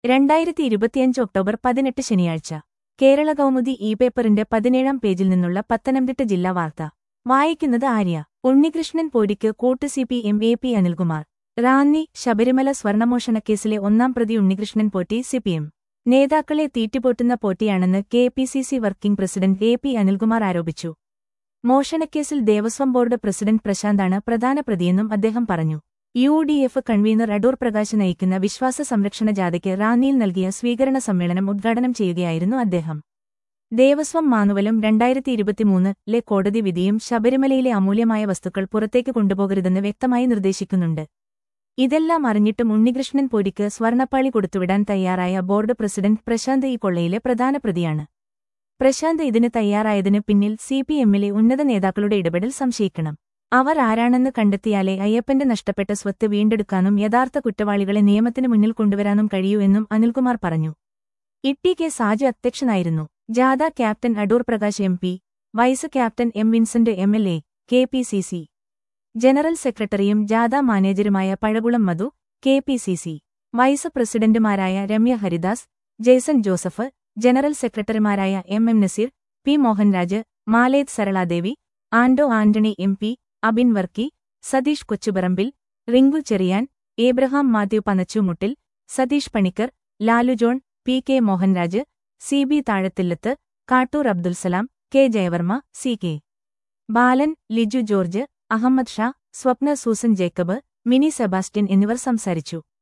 രണ്ടായിരത്തി ഇരുപത്തിയഞ്ച് ഒക്ടോബർ പതിനെട്ട് ശനിയാഴ്ച കേരള കൗമുദി ഇ പേപ്പറിന്റെ പതിനേഴാം പേജിൽ നിന്നുള്ള പത്തനംതിട്ട ജില്ലാ വാർത്ത വായിക്കുന്നത് ആര്യ ഉണ്ണികൃഷ്ണൻ പോരിക്ക് കൂട്ട് C P M A P Anilkumar Ranni Sabarimala സ്വർണമോഷണക്കേസിലെ ഒന്നാം പ്രതി ഉണ്ണികൃഷ്ണൻ പോറ്റി സിപിഎം നേതാക്കളെ തീറ്റിപ്പോട്ടുന്ന പോറ്റിയാണെന്ന് K P C C working president A P Anilkumar ആരോപിച്ചു മോഷണക്കേസിൽ ദേവസ്വം ബോർഡ് പ്രസിഡന്റ് പ്രശാന്താണ് പ്രധാന പ്രതിയെന്നും അദ്ദേഹം പറഞ്ഞു U D F convener Adoor Prakash നയിക്കുന്ന വിശ്വാസ സംരക്ഷണ ജാഥയ്ക്ക് റാന്നിയിൽ നൽകിയ സ്വീകരണ സമ്മേളനം ഉദ്ഘാടനം ചെയ്യുകയായിരുന്നു അദ്ദേഹം ദേവസ്വം മാനുവലും രണ്ടായിരത്തി ഇരുപത്തിമൂന്നിലെ കോടതി വിധിയും ശബരിമലയിലെ അമൂല്യമായ വസ്തുക്കൾ പുറത്തേക്ക് കൊണ്ടുപോകരുതെന്ന് വ്യക്തമായി നിർദ്ദേശിക്കുന്നുണ്ട് ഇതെല്ലാം അറിഞ്ഞിട്ടും ഉണ്ണികൃഷ്ണൻ പോരിക്ക് സ്വർണപ്പാളി കൊടുത്തുവിടാൻ തയ്യാറായ ബോർഡ് പ്രസിഡന്റ് പ്രശാന്ത് ഈ കൊള്ളയിലെ പ്രധാന പ്രതിയാണ് പ്രശാന്ത് ഇതിന് തയ്യാറായതിന് പിന്നിൽ സി പി എമ്മിലെ ഉന്നത നേതാക്കളുടെ ഇടപെടൽ സംശയിക്കണം അവർ ആരാണെന്ന് കണ്ടെത്തിയാലേ അയ്യപ്പന്റെ നഷ്ടപ്പെട്ട സ്വത്ത് വീണ്ടെടുക്കാനും യഥാർത്ഥ കുറ്റവാളികളെ നിയമത്തിന് മുന്നിൽ കൊണ്ടുവരാനും കഴിയൂ എന്നും അനിൽകുമാർ പറഞ്ഞു ഇട്ടി കെ സാജു അധ്യക്ഷനായിരുന്നു ജാഥ captain Adoor Prakash M P vice captain M Vincent M L A K P C C general സെക്രട്ടറിയും ജാഥ മാനേജരുമായ Pazhakulam Madhu K P C C vice പ്രസിഡന്റുമാരായ രമ്യ ഹരിദാസ് ജെയ്സൺ ജോസഫ് ജനറൽ സെക്രട്ടറിമാരായ M M Naseer P Mohanraj Malethu Saraladevi Ando Antony M P Abin Varkey Satheesh Kochuparambil Rinku Cherian Abraham Mathew Panachumuttil Satheesh Panicker Lalu John P K Mohanraj C B Thazhathillath Kattoor Abdul Salam K Jayavarma C K Balan Liju George Ahammad Shah Swapna Susan Jacob Mini Sebastian എന്നിവർ സംസാരിച്ചു